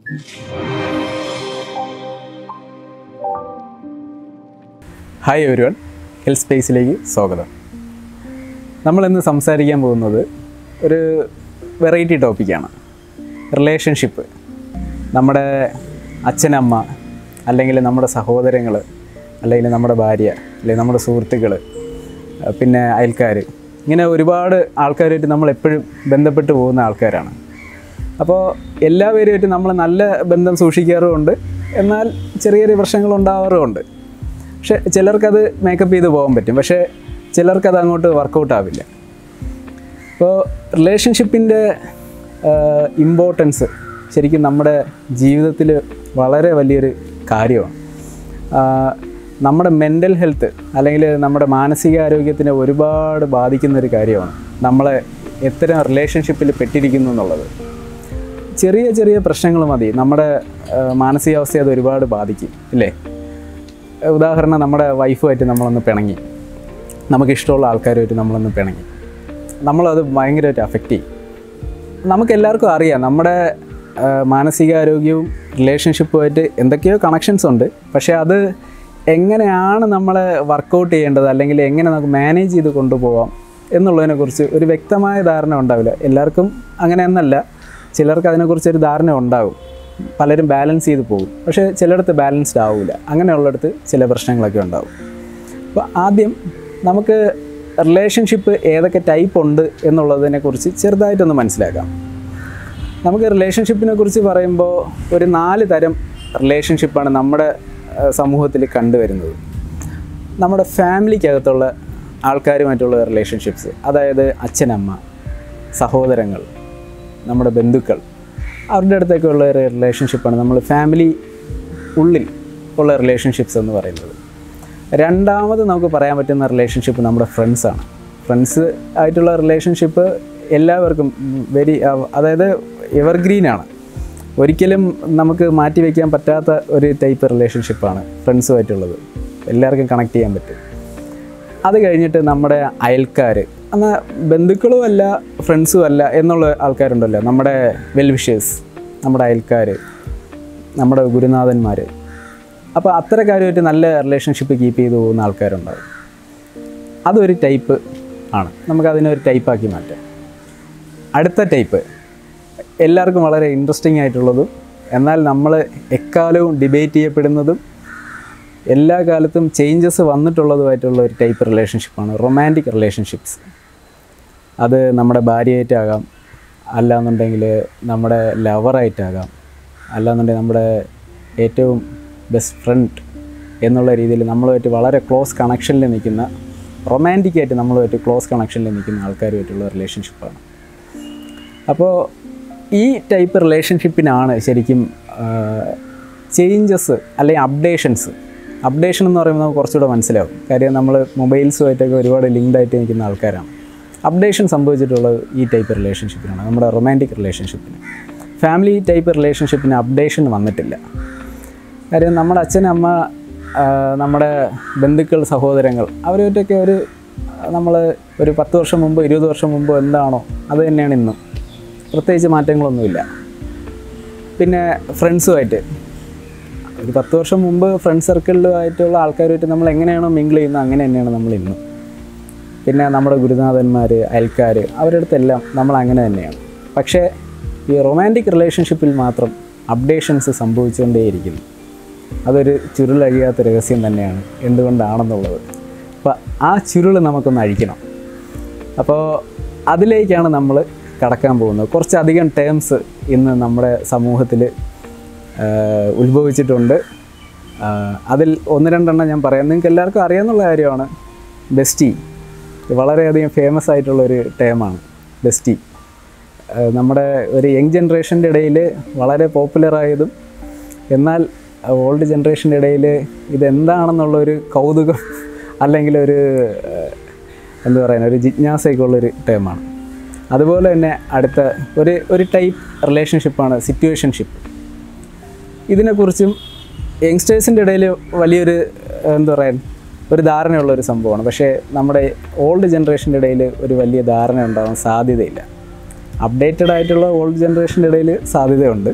hi everyone health സ്പേസിലേക്ക് സ്വാഗതം നമ്മളിന്ന് സംസാരിക്കാൻ പോകുന്നത് ഒരു വെറൈറ്റി ടോപ്പിക്കാണ് റിലേഷൻഷിപ്പ് നമ്മുടെ അച്ഛനമ്മ അല്ലെങ്കിൽ നമ്മുടെ സഹോദരങ്ങൾ അല്ലെങ്കിൽ നമ്മുടെ ഭാര്യ അല്ലെങ്കിൽ നമ്മുടെ സുഹൃത്തുക്കൾ പിന്നെ അയൽക്കാർ ഇങ്ങനെ ഒരുപാട് ആൾക്കാരുമായിട്ട് നമ്മൾ എപ്പോഴും ബന്ധപ്പെട്ട് പോകുന്ന ആൾക്കാരാണ് അപ്പോൾ എല്ലാവരുമായിട്ട് നമ്മൾ നല്ല ബന്ധം സൂക്ഷിക്കാറുമുണ്ട് എന്നാൽ ചെറിയ ചെറിയ പ്രശ്നങ്ങൾ ഉണ്ടാവാറുമുണ്ട് പക്ഷെ ചിലർക്കത് മേക്കപ്പ് ചെയ്ത് പോകാൻ പറ്റും പക്ഷേ ചിലർക്കത് അങ്ങോട്ട് വർക്കൗട്ട് ആവില്ല അപ്പോൾ റിലേഷൻഷിപ്പിൻ്റെ ഇമ്പോർട്ടൻസ് ശരിക്കും നമ്മുടെ ജീവിതത്തിൽ വളരെ വലിയൊരു കാര്യമാണ് ആ, നമ്മുടെ മെൻ്റൽ ഹെൽത്ത് അല്ലെങ്കിൽ നമ്മുടെ മാനസികാരോഗ്യത്തിനെ ഒരുപാട് ബാധിക്കുന്ന ഒരു കാര്യമാണ് നമ്മളെ എത്തരം റിലേഷൻഷിപ്പിൽ പെട്ടിരിക്കുന്നു എന്നുള്ളത് ചെറിയ ചെറിയ പ്രശ്നങ്ങൾ മതി നമ്മുടെ ആ, മാനസികാവസ്ഥയെ അത് ഒരുപാട് ബാധിക്കും ഇല്ലേ ഉദാഹരണം നമ്മുടെ വൈഫുമായിട്ട് നമ്മളൊന്ന് പിണങ്ങി നമുക്കിഷ്ടമുള്ള ആൾക്കാരുമായിട്ട് നമ്മളൊന്ന് പിണങ്ങി നമ്മളത് ഭയങ്കരമായിട്ട് അഫക്റ്റ് ചെയ്യും നമുക്ക് എല്ലാവർക്കും അറിയാം നമ്മുടെ ആ, മാനസികാരോഗ്യവും റിലേഷൻഷിപ്പുമായിട്ട് എന്തൊക്കെയോ കണക്ഷൻസ് ഉണ്ട് പക്ഷേ അത് എങ്ങനെയാണ് നമ്മളെ വർക്കൗട്ട് ചെയ്യേണ്ടത് അല്ലെങ്കിൽ എങ്ങനെ നമുക്ക് മാനേജ് ചെയ്ത് കൊണ്ടുപോകാം എന്നുള്ളതിനെക്കുറിച്ച് ഒരു വ്യക്തമായ ധാരണ ഉണ്ടാവില്ല എല്ലാവർക്കും അങ്ങനെയൊന്നല്ല ചിലർക്ക് അതിനെക്കുറിച്ച് ഒരു ധാരണ ഉണ്ടാകും പലരും ബാലൻസ് ചെയ്ത് പോകും പക്ഷേ ചിലയിടത്ത് ബാലൻസ്ഡ് ആവില്ല അങ്ങനെയുള്ളിടത്ത് ചില പ്രശ്നങ്ങളൊക്കെ ഉണ്ടാവും അപ്പോൾ ആദ്യം നമുക്ക് റിലേഷൻഷിപ്പ് ഏതൊക്കെ ടൈപ്പ് ഉണ്ട് എന്നുള്ളതിനെക്കുറിച്ച് ചെറുതായിട്ടൊന്ന് മനസ്സിലാക്കാം നമുക്ക് റിലേഷൻഷിപ്പിനെ കുറിച്ച് പറയുമ്പോൾ ഒരു നാല് തരം റിലേഷൻഷിപ്പാണ് നമ്മുടെ സമൂഹത്തിൽ കണ്ടുവരുന്നത് നമ്മുടെ ഫാമിലിക്കകത്തുള്ള ആൾക്കാരുമായിട്ടുള്ള റിലേഷൻഷിപ്സ് അതായത് അച്ഛനമ്മ സഹോദരങ്ങൾ നമ്മുടെ ബന്ധുക്കൾ അവരുടെ അടുത്തൊക്കെ ഉള്ള ഒരു റിലേഷൻഷിപ്പാണ് നമ്മൾ ഫാമിലി ഉള്ളിൽ ഉള്ള റിലേഷൻഷിപ്സ് എന്ന് പറയുന്നത് രണ്ടാമത് നമുക്ക് പറയാൻ പറ്റുന്ന റിലേഷൻഷിപ്പ് നമ്മുടെ ഫ്രണ്ട്സാണ് ഫ്രണ്ട്സ് ആയിട്ടുള്ള റിലേഷൻഷിപ്പ് എല്ലാവർക്കും വെരി അതായത് എവർഗ്രീനാണ് ഒരിക്കലും നമുക്ക് മാറ്റി വയ്ക്കാൻ പറ്റാത്ത ഒരു ടൈപ്പ് റിലേഷൻഷിപ്പാണ് ഫ്രണ്ട്സുമായിട്ടുള്ളത് എല്ലാവർക്കും കണക്ട് ചെയ്യാൻ പറ്റും അത് കഴിഞ്ഞിട്ട് നമ്മുടെ അയൽക്കാർ എന്നാൽ ബന്ധുക്കളും അല്ല ഫ്രണ്ട്സും അല്ല എന്നുള്ള ആൾക്കാരുണ്ടല്ലോ നമ്മുടെ വെൽവിഷേഴ്സ് നമ്മുടെ അയൽക്കാർ നമ്മുടെ ഗുരുനാഥന്മാർ അപ്പോൾ അത്തരക്കാരുമായിട്ട് നല്ല റിലേഷൻഷിപ്പ് കീപ്പ് ചെയ്ത് പോകുന്ന ആൾക്കാരുണ്ടാവും അതൊരു ടൈപ്പ് ആണ് നമുക്കതിനെ ഒരു ടൈപ്പാക്കി മാറ്റാം അടുത്ത ടൈപ്പ് എല്ലാവർക്കും വളരെ ഇൻട്രസ്റ്റിംഗ് ആയിട്ടുള്ളതും എന്നാൽ നമ്മൾ എക്കാലവും ഡിബേറ്റ് ചെയ്യപ്പെടുന്നതും എല്ലാ കാലത്തും ചേഞ്ചസ് വന്നിട്ടുള്ളതുമായിട്ടുള്ള ഒരു ടൈപ്പ് റിലേഷൻഷിപ്പാണ് റൊമാൻറ്റിക് റിലേഷൻഷിപ്സ് അത് നമ്മുടെ ഭാര്യയായിട്ടാകാം അല്ലാന്നുണ്ടെങ്കിൽ നമ്മുടെ ലവറായിട്ടാകാം അല്ലാന്നുണ്ടെങ്കിൽ നമ്മുടെ ഏറ്റവും ബെസ്റ്റ് ഫ്രണ്ട് എന്നുള്ള രീതിയിൽ നമ്മളുമായിട്ട് വളരെ ക്ലോസ് കണക്ഷനിൽ നിൽക്കുന്ന റൊമാൻറ്റിക്കായിട്ട് നമ്മളുമായിട്ട് ക്ലോസ് കണക്ഷനിൽ നിൽക്കുന്ന ആൾക്കാരുമായിട്ടുള്ള റിലേഷൻഷിപ്പാണ് അപ്പോൾ ഈ ടൈപ്പ് റിലേഷൻഷിപ്പിനാണ് ശരിക്കും ചേഞ്ചസ് അല്ലെങ്കിൽ അപ്ഡേഷൻസ് അപ്ഡേഷൻ എന്ന് പറയുമ്പോൾ നമുക്ക് കുറച്ചുകൂടെ മനസ്സിലാവും കാര്യം നമ്മൾ മൊബൈൽസുമായിട്ടൊക്കെ ഒരുപാട് ലിങ്ക്ഡ് ആയിട്ട് നിൽക്കുന്ന ആൾക്കാരാണ് അപ്ഡേഷൻ സംഭവിച്ചിട്ടുള്ളത് ഈ ടൈപ്പ് റിലേഷൻഷിപ്പിനാണ് നമ്മുടെ റൊമാൻറ്റിക് റിലേഷൻഷിപ്പിന് ഫാമിലി ടൈപ്പ് റിലേഷൻഷിപ്പിന് അപ്ഡേഷൻ വന്നിട്ടില്ല കാര്യം നമ്മുടെ അച്ഛൻ അമ്മ ആ, നമ്മുടെ ബന്ധുക്കൾ സഹോദരങ്ങൾ അവരുമായിട്ടൊക്കെ ഒരു നമ്മൾ ഒരു പത്ത് വർഷം മുമ്പ് ഇരുപത് വർഷം മുമ്പ് എന്താണോ അത് തന്നെയാണ് ഇന്നും പ്രത്യേകിച്ച് മാറ്റങ്ങളൊന്നുമില്ല പിന്നെ ഫ്രണ്ട്സുമായിട്ട് ഒരു പത്ത് വർഷം മുമ്പ് ഫ്രണ്ട് സർക്കിളിലുമായിട്ടുള്ള ആൾക്കാരുമായിട്ട് നമ്മൾ എങ്ങനെയാണോ മിങ്കിൾ ചെയ്യുന്നത് അങ്ങനെ തന്നെയാണ് നമ്മൾ ഇന്നും പിന്നെ നമ്മുടെ ഗുരുനാഥന്മാർ അയൽക്കാർ അവരുടെ അടുത്തെല്ലാം നമ്മൾ അങ്ങനെ തന്നെയാണ് പക്ഷേ ഈ റൊമാൻറ്റിക് റിലേഷൻഷിപ്പിൽ മാത്രം അപ്ഡേഷൻസ് സംഭവിച്ചുകൊണ്ടേയിരിക്കുന്നു അതൊരു ചുരുളഴിയാത്ത രഹസ്യം തന്നെയാണ് എന്തുകൊണ്ടാണെന്നുള്ളത് അപ്പോൾ ആ ചുരുൾ നമുക്കൊന്ന് അഴിക്കണം അപ്പോൾ അതിലേക്കാണ് നമ്മൾ കടക്കാൻ പോകുന്നത് കുറച്ചധികം ടേംസ് ഇന്ന് നമ്മുടെ സമൂഹത്തിൽ ഉത്ഭവിച്ചിട്ടുണ്ട് ആ, അതിൽ ഒന്ന് രണ്ടെണ്ണം ഞാൻ പറയാം നിങ്ങൾക്ക് എല്ലാവർക്കും അറിയാവുന്ന കാര്യമാണ് ബെസ്റ്റി വളരെയധികം ഫേമസ് ആയിട്ടുള്ളൊരു ടേമാണ് ബെസ്റ്റി ആ, നമ്മുടെ ഒരു യങ് ജനറേഷൻ്റെ ഇടയിൽ വളരെ പോപ്പുലറായതും എന്നാൽ ഓൾഡ് ജനറേഷൻ്റെ ഇടയിൽ ഇതെന്താണെന്നുള്ളൊരു കൗതുകം അല്ലെങ്കിൽ ഒരു ആ, എന്താ പറയുക ഒരു ജിജ്ഞാസയൊക്കെ ഉള്ളൊരു ടേമാണ് അതുപോലെ തന്നെ അടുത്ത ഒരു ഒരു ടൈപ്പ് റിലേഷൻഷിപ്പാണ് സിറ്റുവേഷൻഷിപ്പ് ഇതിനെക്കുറിച്ചും യങ്സ്റ്റേഴ്സിൻ്റെ ഇടയിൽ വലിയൊരു ഏഹ്, എന്താ പറയുക ഒരു ധാരണയുള്ള ഒരു സംഭവമാണ് പക്ഷേ നമ്മുടെ ഓൾഡ് ജനറേഷൻ്റെ ഇടയിൽ ഒരു വലിയ ധാരണ ഉണ്ടാവാൻ സാധ്യതയില്ല അപ്ഡേറ്റഡ് ആയിട്ടുള്ള ഓൾഡ് ജനറേഷൻ്റെ ഇടയിൽ സാധ്യതയുണ്ട്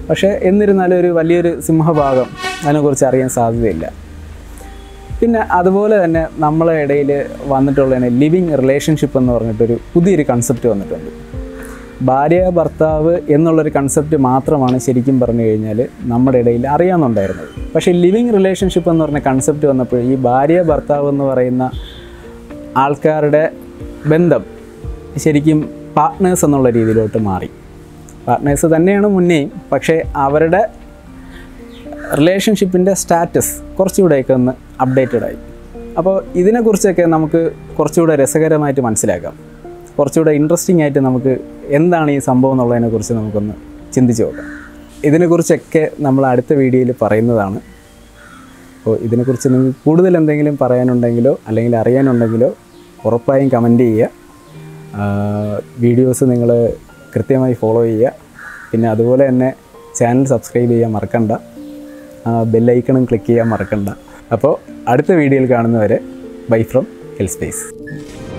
പക്ഷേ എന്നിരുന്നാലും ഒരു വലിയൊരു സിംഹഭാഗം അതിനെക്കുറിച്ച് അറിയാൻ സാധ്യതയില്ല പിന്നെ അതുപോലെ തന്നെ നമ്മളെ ഇടയിൽ വന്നിട്ടുള്ളതാണ് ലിവിങ് റിലേഷൻഷിപ്പ് എന്ന് പറഞ്ഞിട്ടൊരു പുതിയൊരു കൺസെപ്റ്റ് വന്നിട്ടുണ്ട് ഭാര്യ ഭർത്താവ് എന്നുള്ളൊരു കൺസെപ്റ്റ് മാത്രമാണ് ശരിക്കും പറഞ്ഞു കഴിഞ്ഞാൽ നമ്മുടെ ഇടയിൽ അറിയാമെന്നുണ്ടായിരുന്നത് പക്ഷേ ലിവിങ് റിലേഷൻഷിപ്പ് എന്ന് പറഞ്ഞ കൺസെപ്റ്റ് വന്നപ്പോൾ ഈ ഭാര്യ ഭർത്താവ് എന്ന് പറയുന്ന ആൾക്കാരുടെ ബന്ധം ശരിക്കും പാർട്ട്നേഴ്സ് എന്നുള്ള രീതിയിലോട്ട് മാറി പാർട്ട്നേഴ്സ് തന്നെയാണ് മുന്നേയും പക്ഷേ അവരുടെ റിലേഷൻഷിപ്പിൻ്റെ സ്റ്റാറ്റസ് കുറച്ചുകൂടെയൊക്കെ ഒന്ന് അപ്ഡേറ്റഡ് ആയി അപ്പോൾ ഇതിനെക്കുറിച്ചൊക്കെ നമുക്ക് കുറച്ചുകൂടെ രസകരമായിട്ട് മനസ്സിലാക്കാം കുറച്ചുകൂടെ ഇൻട്രസ്റ്റിംഗ് ആയിട്ട് നമുക്ക് എന്താണ് ഈ സംഭവം എന്നുള്ളതിനെക്കുറിച്ച് നമുക്കൊന്ന് ചിന്തിച്ച് നോക്കാം ഇതിനെക്കുറിച്ചൊക്കെ നമ്മൾ അടുത്ത വീഡിയോയിൽ പറയുന്നതാണ് അപ്പോൾ ഇതിനെക്കുറിച്ച് നിങ്ങൾക്ക് കൂടുതൽ എന്തെങ്കിലും പറയാനുണ്ടെങ്കിലോ അല്ലെങ്കിൽ അറിയാനുണ്ടെങ്കിലോ ഉറപ്പായും കമൻറ്റ് ചെയ്യുക വീഡിയോസ് നിങ്ങൾ കൃത്യമായി ഫോളോ ചെയ്യുക പിന്നെ അതുപോലെ തന്നെ ചാനൽ സബ്സ്ക്രൈബ് ചെയ്യാൻ മറക്കണ്ട ബെല്ലൈക്കണും ക്ലിക്ക് ചെയ്യാൻ മറക്കണ്ട അപ്പോൾ അടുത്ത വീഡിയോയിൽ കാണുന്നവരെ ബൈ ഫ്രം ഹെൽ സ്പേസ്